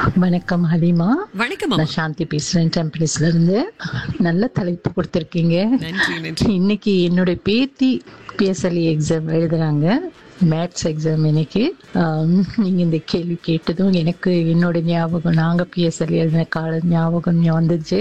வணக்கம் ஹலிமா வணக்கம் அம்மா. நான் சாந்தி பேசுறேன் டெம்பிள்ஸ்ல இருந்து நல்ல தலைப்பு கொடுத்துருக்கீங்க நன்றி நன்றி இன்னைக்கு என்னோட பேத்தி பிஎஸ்எல்இ எக்ஸாம் எழுதுறாங்க மேத்ஸ் எக்ஸாம் இன்னைக்கு ஆம், நீங்க இந்த கேள்வி கேட்டதும் எனக்கு என்னோட ஞாபகம் நாங்க பிஎஸ்எல்இ எழுதின கால ஞாபகம் வந்துச்சு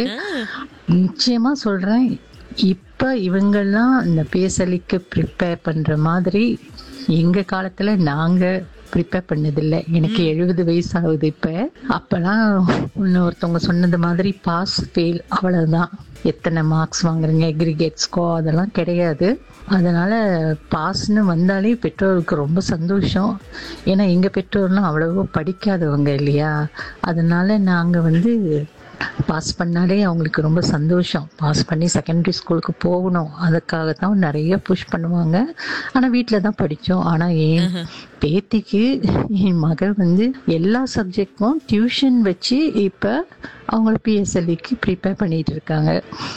நிச்சயமா சொல்றேன் இப்ப இவங்கெல்லாம் இந்த பிஎஸ்எல்இக்கு ப்ரிப்பேர் பண்ற மாதிரி எங்க காலத்துல நாங்க ப்ரிப்பேர் பண்ணதில்லை எனக்கு எழுபது வயசு ஆகுது இப்ப அப்பெல்லாம் இன்னொருத்தவங்க சொன்னது மாதிரி பாஸ் ஃபெயில் அவ்வளவுதான் எத்தனை மார்க்ஸ் வாங்குறீங்க எக்ரிகேட் ஸ்கோ அதெல்லாம் கிடையாது அதனால பாஸ்னு வந்தாலே பெற்றோருக்கு ரொம்ப சந்தோஷம் ஏன்னா எங்க பெற்றோர்லாம் அவ்வளவோ படிக்காதவங்க இல்லையா அதனால நாங்க வந்து பாஸ் பண்ணாலே அவங்களுக்கு ரொம்ப சந்தோஷம் பாஸ் பண்ணி செகண்டரி ஸ்கூலுக்கு போகணும் அதுக்காக தான் நிறைய புஷ் பண்ணுவாங்க ஆனால் வீட்டில் தான் படித்தோம் ஆனால் என் பேத்திக்கு என் மகள் வந்து எல்லா சப்ஜெக்டும் டியூஷன் வச்சு இப்போ அவங்கள பிஎஸ்எல்இக்கு ப்ரிப்பேர் பண்ணிட்டு இருக்காங்க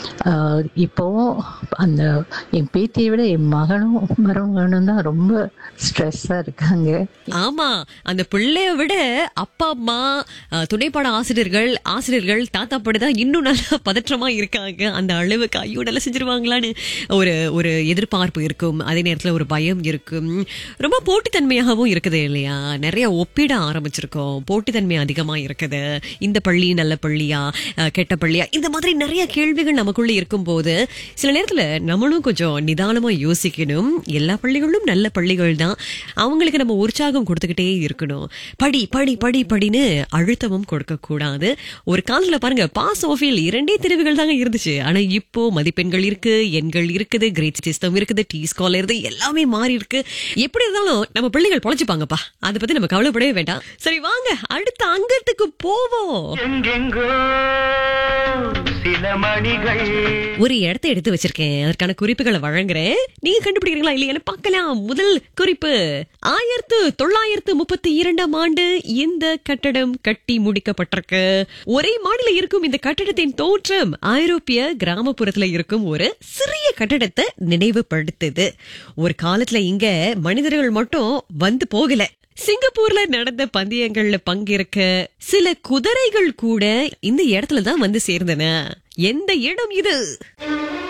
ஆஹ் இப்போவும் அந்த என் பேத்தியை விட என் மகனும் மருமகனும் தான் ரொம்ப ஸ்ட்ரெஸ்ஸாக இருக்காங்க ஆமா அந்த பிள்ளைய விட அப்பா அம்மா அஹ், துணைப்பாட ஆசிரியர்கள் ஆசிரியர்கள் தாத்தா படுதான் இன்னும் நல்லா பதற்றமா இருக்காங்க அந்த அளவுக்கு ஐயோ நல்லா செஞ்சிருவாங்களான்னு ஒரு ஒரு எதிர்பார்ப்பு இருக்கும் அதே நேரத்துல ஒரு பயம் இருக்கும் ரொம்ப போட்டித்தன்மையாகவும் இருக்குது இல்லையா நிறைய ஒப்பிட ஆரம்பிச்சிருக்கோம் போட்டித்தன்மை அதிகமா இருக்குது இந்த பள்ளி நல்ல பள்ளியா அஹ், கெட்ட பள்ளியா இந்த மாதிரி நிறைய கேள்விகள் நமக்குள்ள இருக்கும்போது சில நேரத்துல நம்மளும் கொஞ்சம் நிதானமா யோசிக்கணும் எல்லா பள்ளிகளும் நல்ல பள்ளிகள் தான் அவங்களுக்கு நம்ம உற்சாகம் கொடுத்துக்கிட்டே இருக்கணும் படி படி படி படின்னு அழுத்தமும் கொடுக்க கூடாது ஒரு காலத்துல பாருங்க பாஸ் ஆஃபில் இரண்டே தெரிவுகள் தாங்க இருந்துச்சு ஆனா இப்போ மதிப்பெண்கள் இருக்கு எண்கள் இருக்குது கிரேட் சிஸ்டம் இருக்குது டி ஸ்காலர் இருந்து எல்லாமே மாறி இருக்கு எப்படி இருந்தாலும் நம்ம பிள்ளைகள் பொழைச்சுப்பாங்கப்பா அதை பத்தி நம்ம கவலைப்படவே வேண்டாம் சரி வாங்க அடுத்த அங்கத்துக்கு போவோம் எங்கெங்கோ சில மணிகள் ஒரு இடத்தை எடுத்து வச்சிருக்கேன் அதற்கான குறிப்புகளை வழங்குறேன் நீங்க கண்டுபிடிக்கிறீங்களா இல்லையான்னு பார்க்கலாம் முதல் குறிப்பு ஆயிரத்து தொள்ளாயிரத்து முப்பத்தி இரண்டாம் ஆண்டு இந்த கட்டடம் கட்டி முடிக்கப்பட்டிருக்கு ஒரே மாடியில இருக்கும் இந்த கட்டடத்தின் தோற்றம் ஐரோப்பிய கிராமப்புறத்துல இருக்கும் ஒரு சிறிய கட்டடத்தை நினைவுபடுத்துது ஒரு காலத்துல இங்க மனிதர்கள் மட்டும் வந்து போகல சிங்கப்பூர்ல நடந்த பந்தயங்கள்ல பங்கேற்க சில குதிரைகள் கூட இந்த இடத்துல தான் வந்து சேர்ந்தன எந்த இடம் இது